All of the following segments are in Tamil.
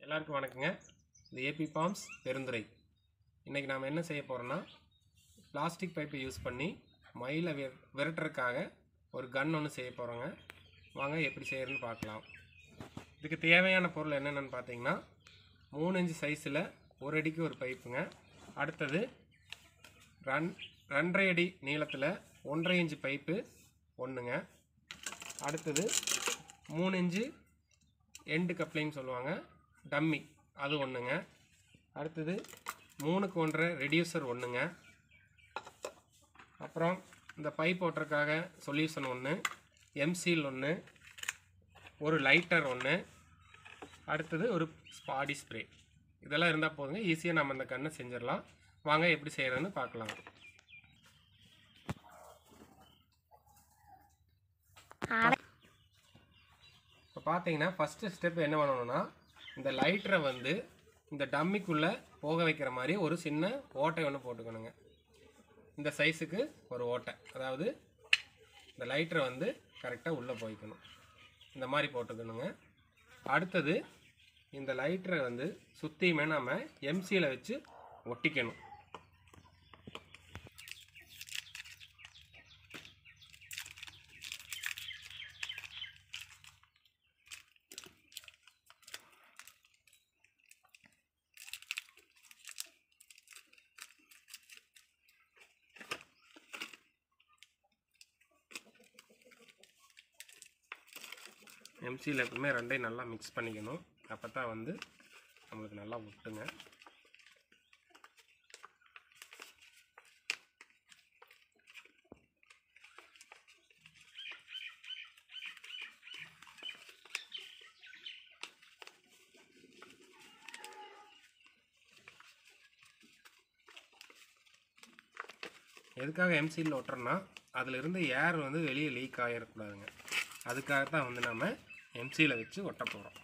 எல்லாருக்கும் வணக்கங்க இந்த ஏபி பாம்ஸ் பெருந்துறை இன்றைக்கி நாம் என்ன செய்ய போகிறோன்னா பிளாஸ்டிக் பைப்பை யூஸ் பண்ணி மயிலை விர விரட்டுறதுக்காக ஒரு கன் ஒன்று செய்ய போகிறோங்க வாங்க எப்படி செய்யறதுன்னு பார்க்கலாம் இதுக்கு தேவையான பொருள் என்னென்னு பார்த்தீங்கன்னா மூணு இன்ச்சு சைஸில் ஒரு அடிக்கு ஒரு பைப்புங்க அடுத்தது ரன் ரெண்டரை அடி நீளத்தில் ஒன்றரை இன்ச்சு பைப்பு ஒன்றுங்க அடுத்தது மூணு இன்ச்சு எண்டு கப்ளின்னு சொல்லுவாங்க டம்மி அது ஒன்றுங்க அடுத்தது மூணுக்கு ஒன்றரை ரெடியூசர் ஒன்றுங்க அப்புறம் இந்த பைப் ஓட்டுறதுக்காக சொல்யூஷன் ஒன்று எம்சீல் ஒன்று ஒரு லைட்டர் ஒன்று அடுத்தது ஒரு ஸ்பாடி ஸ்ப்ரே இதெல்லாம் இருந்தால் போதுங்க ஈஸியாக நம்ம இந்த கண்ணை செஞ்சிடலாம் வாங்க எப்படி செய்கிறதுன்னு பார்க்கலாம் இப்போ பார்த்தீங்கன்னா ஃபஸ்ட்டு ஸ்டெப் என்ன பண்ணணும்னா இந்த லைட்டரை வந்து இந்த டம்மிக்குள்ளே போக வைக்கிற மாதிரி ஒரு சின்ன ஓட்டை ஒன்று போட்டுக்கணுங்க இந்த சைஸுக்கு ஒரு ஓட்டை அதாவது இந்த லைட்டரை வந்து கரெக்டாக உள்ளே போய்க்கணும் இந்த மாதிரி போட்டுக்கணுங்க அடுத்தது இந்த லைட்டரை வந்து சுற்றியுமே நம்ம எம்சியில் வச்சு ஒட்டிக்கணும் எம்சியில் எப்பவுமே ரெண்டையும் நல்லா மிக்ஸ் பண்ணிக்கணும் அப்போ தான் வந்து நம்மளுக்கு நல்லா ஒட்டுங்க எதுக்காக எம்சியில் ஒட்டுறோன்னா அதில் இருந்து ஏர் வந்து வெளியே லீக் ஆகிடக்கூடாதுங்க அதுக்காக தான் வந்து நம்ம எம்சியில் வச்சு ஒட்ட போகிறோம்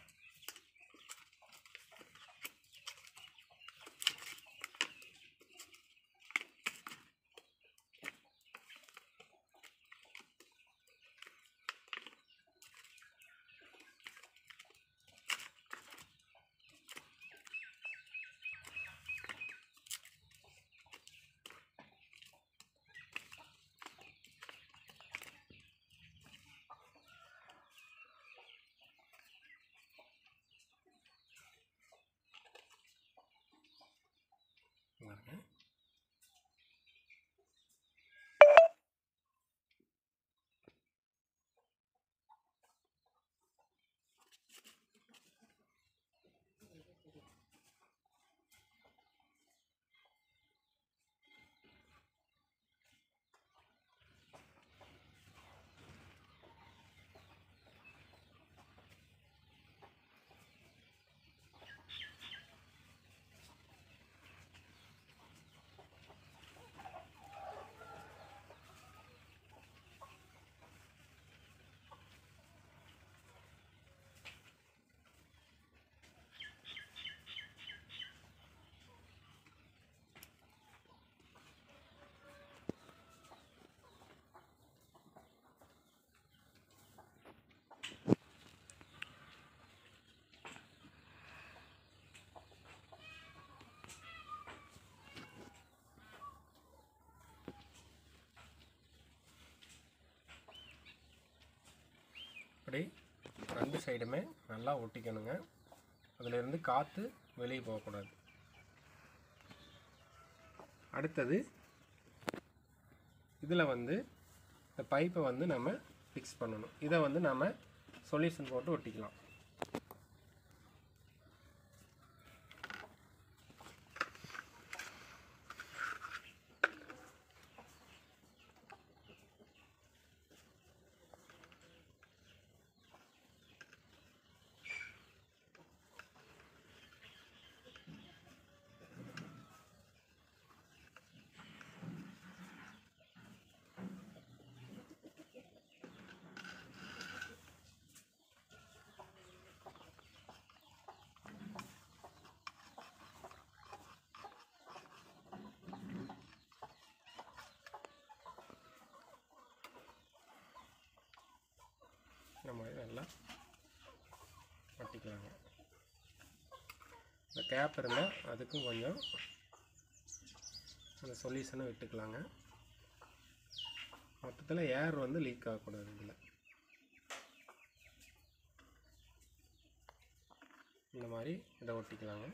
பாருங்க இப்படி ரெண்டு சைடுமே நல்லா ஒட்டிக்கணுங்க அதிலிருந்து காற்று வெளியே போகக்கூடாது அடுத்தது இதில் வந்து இந்த பைப்பை வந்து நம்ம ஃபிக்ஸ் பண்ணணும் இதை வந்து நம்ம சொல்யூஷன் போட்டு ஒட்டிக்கலாம் இந்த கேப் இருந்தால் அதுக்கும் கொஞ்சம் அந்த சொல்யூஷனை விட்டுக்கலாங்க மொத்தத்தில் ஏர் வந்து லீக் ஆகக்கூடாது இதில் இந்த மாதிரி இதை ஒட்டிக்கலாங்க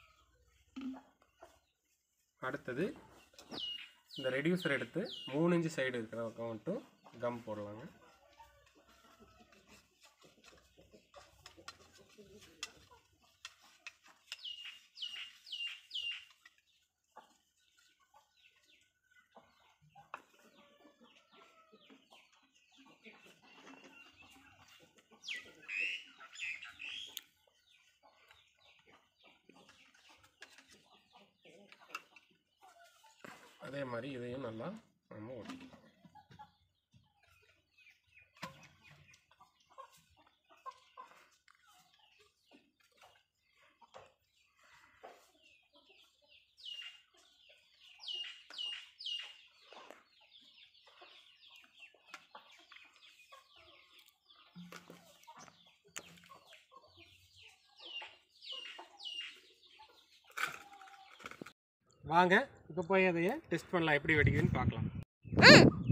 அடுத்தது இந்த ரெடியூசர் எடுத்து மூணு இன்ச்சு சைடு இருக்கிற பக்கம் மட்டும் கம் போடலாங்க அதே மாதிரி இதையும் நல்லா நம்ம ஒட்டிக்கலாம் வாங்க இப்போ போய் அதையே டெஸ்ட் பண்ணலாம் எப்படி வெடிக்குதுன்னு பார்க்கலாம்